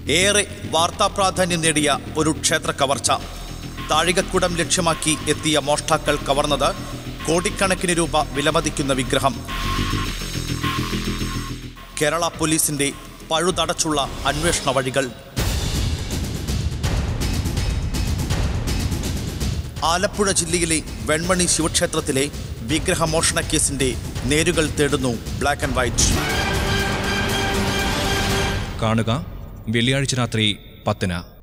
ഏറെ വാർത്താ പ്രാധാന്യം നേടിയ ഒരു ക്ഷേത്ര കവർച്ച താഴികക്കുടം ലക്ഷ്യമാക്കി എത്തിയ മോഷ്ടാക്കൾ കവർന്നത് കോടിക്കണക്കിന് രൂപ വിലമതിക്കുന്ന വിഗ്രഹം കേരള പോലീസിന്റെ പഴുതടച്ചുള്ള അന്വേഷണ വഴികൾ ആലപ്പുഴ ജില്ലയിലെ വെൺമണി ശിവക്ഷേത്രത്തിലെ വിഗ്രഹമോഷണ കേസിന്റെ നേരുകൾ തേടുന്നു ബ്ലാക്ക് ആൻഡ് വൈറ്റ് കാണുക വെള്ളിയാഴ്ച രാത്രി പത്തിന്